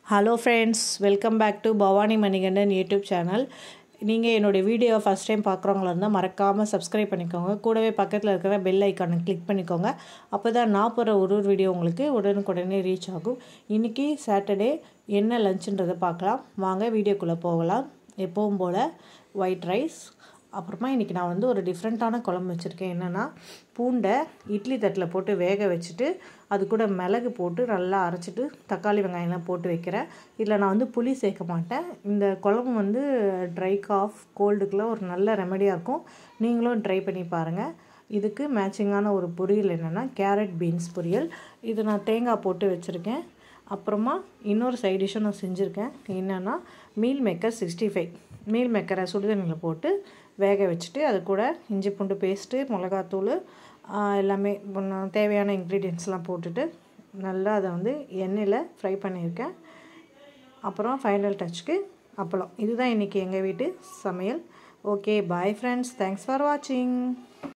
hello friends welcome back to Bavani Manikandan YouTube channel நீங்கள் என்னுடைய video first time பார்க்குறவங்களா இருந்தால் மறக்காமல் சப்ஸ்கிரைப் பண்ணிக்கோங்க கூடவே பக்கத்தில் இருக்கிற பெல் ஐக்கானை கிளிக் பண்ணிக்கோங்க அப்போ தான் நான் போகிற ஒரு ஒரு வீடியோ உங்களுக்கு உடனுக்குடனே ரீச் ஆகும் இன்றைக்கி சாட்டர்டே என்ன லஞ்சுன்றதை பார்க்கலாம் வாங்க வீடியோக்குள்ளே போகலாம் எப்பவும் போல் ஒயிட் ரைஸ் அப்புறமா இன்றைக்கி நான் வந்து ஒரு டிஃப்ரெண்ட்டான குழம்பு வச்சுருக்கேன் என்னென்னா பூண்டை இட்லி தட்டில் போட்டு வேக வச்சுட்டு அது கூட மிளகு போட்டு நல்லா அரைச்சிட்டு தக்காளி வெங்காயம்லாம் போட்டு வைக்கிறேன் இதில் நான் வந்து புளி சேர்க்க மாட்டேன் இந்த குழம்பு வந்து ட்ரை காஃப் கோல்டுக்கெலாம் ஒரு நல்ல ரெமெடியாக இருக்கும் நீங்களும் ட்ரை பண்ணி பாருங்கள் இதுக்கு மேட்சிங்கான ஒரு பொரியல் என்னென்னா கேரட் பீன்ஸ் பொரியல் இது நான் தேங்காய் போட்டு வச்சுருக்கேன் அப்புறமா இன்னொரு சைட் டிஷ்ஷும் நான் செஞ்சுருக்கேன் என்னென்னா meal maker sixty five meal மேக்கரை சுடுதண்ணியில் போட்டு வேக வச்சுட்டு அது கூட இஞ்சி பூண்டு பேஸ்ட்டு மிளகாத்தூள் எல்லாமே தேவையான இன்க்ரீடியன்ஸ்லாம் போட்டுட்டு நல்லா அதை வந்து எண்ணெயில் ஃப்ரை பண்ணியிருக்கேன் அப்புறம் ஃபைனல் டச்சுக்கு அப்பளம் இதுதான் இன்றைக்கி எங்கள் வீட்டு சமையல் okay bye friends thanks for வாட்சிங்